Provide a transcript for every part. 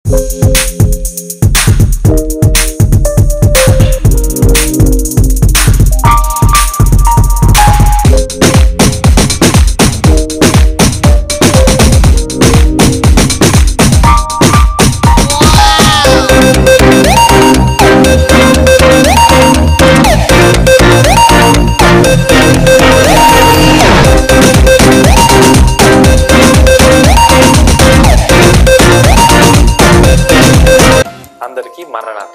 అందరికీ మరణాత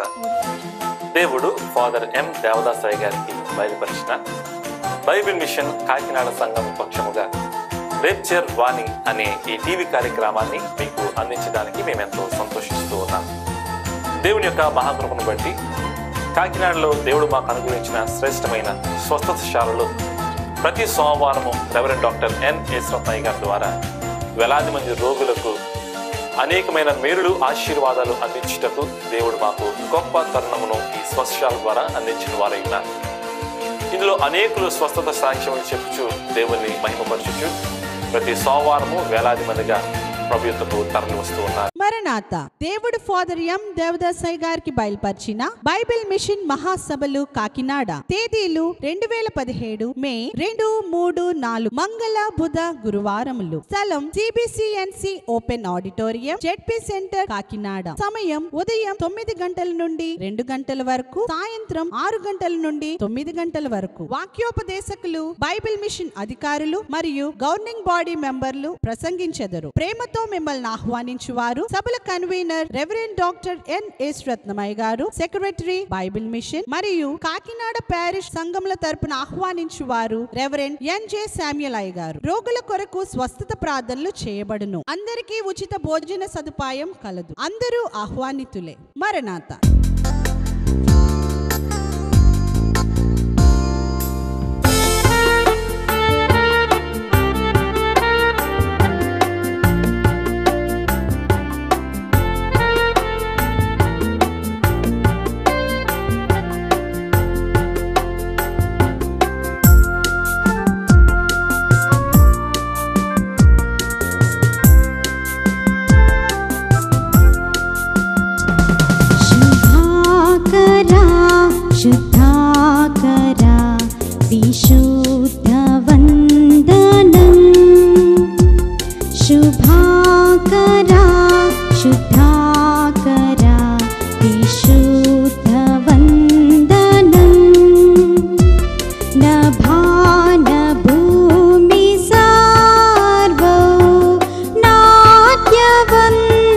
దేవుడు ఫాదర్ ఎం దేవదాసాయి గారికి బయలుపరిచిన బైబిల్ మిషన్ కాకినాడ సంఘం పక్షముగా రేప్చర్ వాణి అనే ఈ టీవీ కార్యక్రమాన్ని మీకు అందించడానికి మేమెంతో సంతోషిస్తూ ఉన్నాం దేవుని యొక్క మహాకృపను బట్టి కాకినాడలో దేవుడు మాకు అనుగ్రహించిన శ్రేష్టమైన స్వస్థత శాలలో ప్రతి సోమవారము రెవరెండ్ డాక్టర్ ఎన్ ఈశ్వరయ్య గారి ద్వారా వేలాది మంది రోగులకు అనేకమైన మేలులు ఆశీర్వాదాలు అందించుటకు దేవుడు మాకు గొప్ప తరుణమును ఈ స్వస్థశాల ద్వారా అందించిన వారై ఉన్నారు ఇందులో అనేకులు స్వస్థత సాక్ష్యములు చెప్పుచు దేవుని మహిమపరచుచు ప్రతి సోమవారము వేలాది మందిగా ప్రభు యుద్ధకు తరలి వస్తూ ఉన్నారు మరణాత దేవుడు ఫాదర్ ఎం దేవదాసాయి గారికి బయలుపరిచిన బైబిల్ మిషన్ మహాసభలు కాకినాడ తేదీలు రెండు వేల పదిహేడు మే రెండు మూడు నాలుగు మంగళ బుధ గురువారములు స్థలం CBCNC open auditorium ZP centre Kakinada సమయం ఉదయం తొమ్మిది గంటల నుండి రెండు గంటల వరకు సాయంత్రం ఆరు గంటల నుండి తొమ్మిది గంటల వరకు వాక్యోపదేశకులు బైబిల్ మిషన్ అధికారులు మరియు గవర్నింగ్ బాడీ మెంబర్లు ప్రసంగించెదరు ప్రేమతో మిమ్మల్ని ఆహ్వానించువారు సభల convener reverend doctor N S Ratnamayya garu secretary Bible machine మరియు కాకినాడ ప్యారిష్ సంఘముల తరపున ఆహ్వానించువారు రెవరెండ్ ఎన్ జే శామ్యుల్ అయ్య గారు రోగుల కొరకు స్వస్థత ప్రార్థనలు చేయబడును అందరికీ ఉచిత భోజన సదుపాయం కలదు అందరూ ఆహ్వానితులే మరణాత शुभाकरा शुद्धाकरा विशुद्धवन्दनम् शुभाकरा शुद्धाकरा विशुद्धवन्दनम् नभानभूमि सार्वो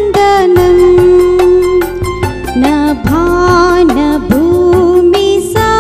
नाट्यवन्दनम् नभानभूमि सा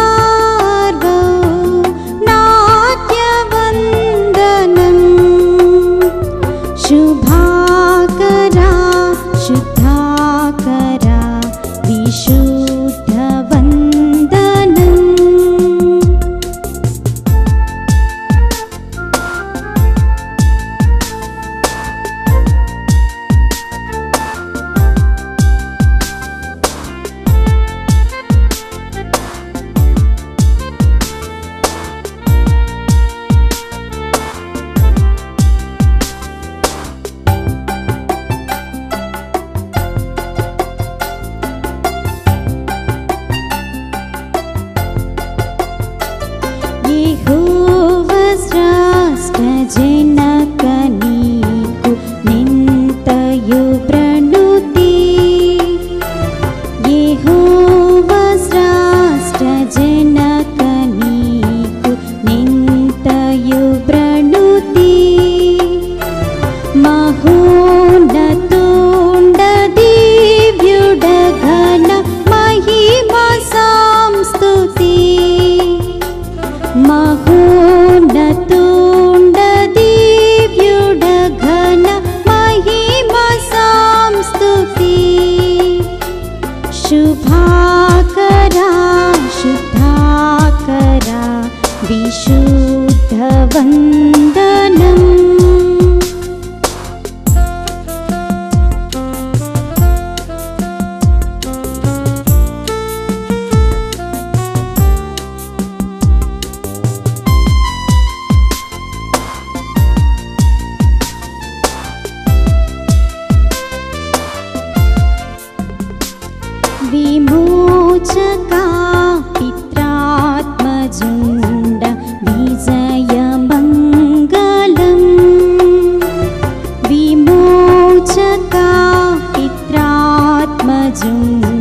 विमोचका पित्रात्मजुण्ड विजयमङ्गलम् विमोचका पित्रात्मजुण्ड